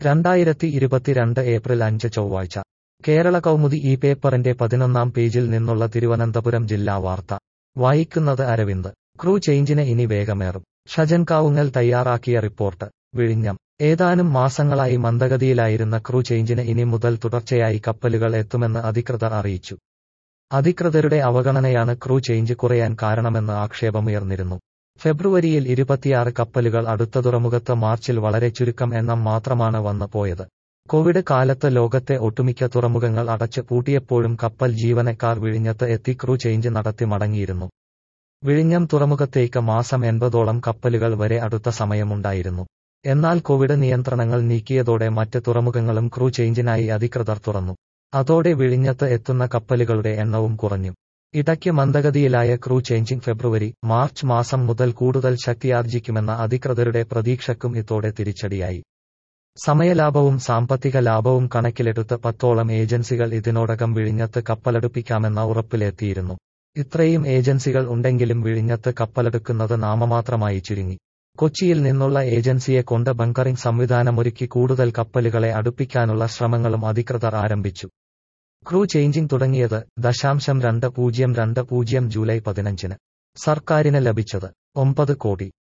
രണ്ടായിരത്തി ഇരുപത്തിരണ്ട് ഏപ്രിൽ അഞ്ച് ചൊവ്വാഴ്ച കേരള കൗമുദി ഈ പേപ്പറിന്റെ പതിനൊന്നാം പേജിൽ നിന്നുള്ള തിരുവനന്തപുരം ജില്ലാ വാർത്ത വായിക്കുന്നത് അരവിന്ദ് ക്രൂ ചേഞ്ചിന് ഇനി വേഗമേറും ഷജൻ കാവുങ്ങൽ തയ്യാറാക്കിയ റിപ്പോർട്ട് വിഴിഞ്ഞം ഏതാനും മാസങ്ങളായി മന്ദഗതിയിലായിരുന്ന ക്രൂ ചേഞ്ചിന് ഇനി മുതൽ തുടർച്ചയായി കപ്പലുകൾ എത്തുമെന്ന് അധികൃതർ അറിയിച്ചു അധികൃതരുടെ അവഗണനയാണ് ക്രൂ ചേഞ്ച് കുറയാൻ കാരണമെന്ന് ആക്ഷേപമുയർന്നിരുന്നു ഫെബ്രുവരിയിൽ ഇരുപത്തിയാറ് കപ്പലുകൾ അടുത്ത തുറമുഖത്ത് മാർച്ചിൽ വളരെ ചുരുക്കം എണ്ണം മാത്രമാണ് വന്നു പോയത് കോവിഡ് കാലത്ത് ലോകത്തെ ഒട്ടുമിക്ക തുറമുഖങ്ങൾ അടച്ച് പൂട്ടിയപ്പോഴും കപ്പൽ ജീവനക്കാർ വിഴിഞ്ഞത്ത് എത്തി ക്രൂ ചേഞ്ച് നടത്തി മടങ്ങിയിരുന്നു വിഴിഞ്ഞം തുറമുഖത്തേക്ക് മാസം എൺപതോളം കപ്പലുകൾ വരെ അടുത്ത സമയമുണ്ടായിരുന്നു എന്നാൽ കോവിഡ് നിയന്ത്രണങ്ങൾ നീക്കിയതോടെ മറ്റ് തുറമുഖങ്ങളും ക്രൂ ചേഞ്ചിനായി അധികൃതർ തുറന്നു അതോടെ വിഴിഞ്ഞത്ത് എത്തുന്ന കപ്പലുകളുടെ എണ്ണവും കുറഞ്ഞു ഇടയ്ക്ക് മന്ദഗതിയിലായ ക്രൂ ചേഞ്ചിങ് ഫെബ്രുവരി മാർച്ച് മാസം മുതൽ കൂടുതൽ ശക്തിയാർജിക്കുമെന്ന അധികൃതരുടെ പ്രതീക്ഷയ്ക്കും ഇതോടെ തിരിച്ചടിയായി സമയലാഭവും സാമ്പത്തിക ലാഭവും കണക്കിലെടുത്ത് പത്തോളം ഏജൻസികൾ ഇതിനോടകം വിഴിഞ്ഞത്ത് കപ്പലടുപ്പിക്കാമെന്ന ഉറപ്പിലെത്തിയിരുന്നു ഇത്രയും ഏജൻസികൾ ഉണ്ടെങ്കിലും വിഴിഞ്ഞത്ത് കപ്പലെടുക്കുന്നത് നാമമാത്രമായി ചുരുങ്ങി കൊച്ചിയിൽ നിന്നുള്ള ഏജൻസിയെ കൊണ്ട് ബങ്കറിംഗ് സംവിധാനമൊരുക്കി കൂടുതൽ കപ്പലുകളെ അടുപ്പിക്കാനുള്ള ശ്രമങ്ങളും അധികൃതർ ആരംഭിച്ചു ക്രൂ ചേഞ്ചിംഗ് തുടങ്ങിയത് ദശാംശം രണ്ട് പൂജ്യം രണ്ട് പൂജ്യം ജൂലൈ പതിനഞ്ചിന് സർക്കാരിന് ലഭിച്ചത് ഒമ്പത് കോടി